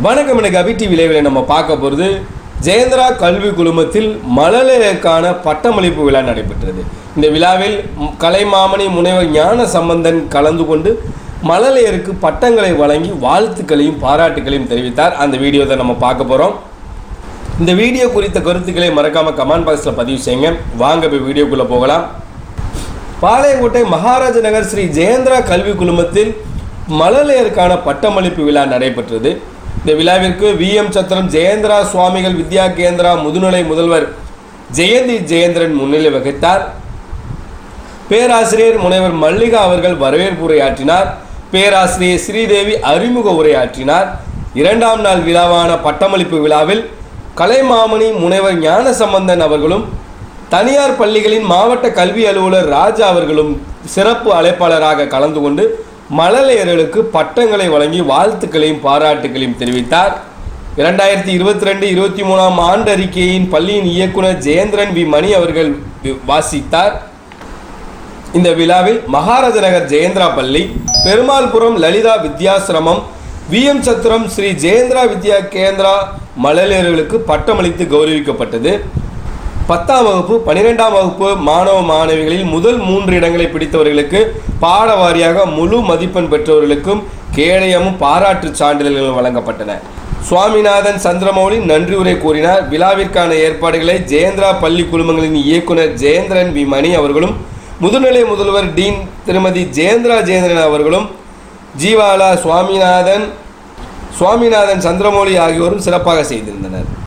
வணக்கம் எனக்கு அபி டிவி லைவில் நம்ம பார்க்க போகிறது ஜெயந்திரா கல்வி குழுமத்தில் மழலையருக்கான பட்டமளிப்பு விழா நடைபெற்றது இந்த விழாவில் ம், கலைமாமணி முனைவர் ஞான சம்பந்தன் கலந்து கொண்டு மழலையருக்கு பட்டங்களை வழங்கி வாழ்த்துக்களையும் பாராட்டுகளையும் தெரிவித்தார் அந்த வீடியோ தான் நம்ம பார்க்க போகிறோம் இந்த வீடியோ குறித்த கருத்துக்களை மறக்காமல் கமெண்ட் பாக்ஸில் பதிவு செய்யுங்க வாங்க போய் வீடியோக்குள்ளே போகலாம் பாளையங்கோட்டை மகாராஜ நகர் ஸ்ரீ ஜெயந்திரா கல்வி குழுமத்தில் மழலையருக்கான பட்டமளிப்பு விழா நடைபெற்றது இந்த விழாவிற்கு வி எம் சத்திரம் ஜெயந்திரா சுவாமிகள் வித்யா கேந்திரா முதுநிலை முதல்வர் ஜெயந்தி ஜெயேந்திரன் முன்னிலை வகித்தார் பேராசிரியர் முனைவர் மல்லிகா அவர்கள் வரவேற்பு உரையாற்றினார் பேராசிரியர் ஸ்ரீதேவி அறிமுக உரையாற்றினார் இரண்டாம் நாள் விழாவான பட்டமளிப்பு விழாவில் கலைமாமணி முனைவர் ஞானசம்பந்தன் அவர்களும் தனியார் பள்ளிகளின் மாவட்ட கல்வி அலுவலர் ராஜா அவர்களும் சிறப்பு அழைப்பாளராக கலந்து கொண்டு மழலையர்களுக்கு பட்டங்களை வழங்கி வாழ்த்துக்களையும் பாராட்டுகளையும் தெரிவித்தார் இரண்டாயிரத்தி இருபத்தி ரெண்டு இருபத்தி மூணாம் ஆண்டு அறிக்கையின் பள்ளியின் இயக்குனர் ஜெயேந்திரன் வி மணி அவர்கள் வி- வாசித்தார் இந்த விழாவில் மகாராஜ நகர் ஜெயந்திரா பள்ளி பெருமாள்புரம் லலிதா வித்யாசிரமம் வி எம் சத்திரம் ஸ்ரீ ஜெயந்திரா வித்யா கேந்திரா மழலையர்களுக்கு பட்டமளித்து கௌரவிக்கப்பட்டது பத்தாம் வகுப்பு பன்னிரெண்டாம் வகுப்பு மாணவ மாணவிகளில் முதல் மூன்று இடங்களை பிடித்தவர்களுக்கு பாட வாரியாக முழு மதிப்பெண் பெற்றவர்களுக்கும் கேடயமும் பாராட்டுச் சான்றிதழ்களும் வழங்கப்பட்டன சுவாமிநாதன் சந்திரமௌலி நன்றி உரை கூறினார் விழாவிற்கான ஏற்பாடுகளை ஜெயந்திரா பள்ளி குழுமங்களின் இயக்குனர் ஜெயேந்திரன் வி மணி அவர்களும் முதுநிலை முதல்வர் டீன் திருமதி ஜெயந்திரா ஜெயேந்திரன் அவர்களும் ஜீவாலா சுவாமிநாதன் சுவாமிநாதன் சந்திரமௌலி ஆகியோரும் சிறப்பாக செய்திருந்தனர்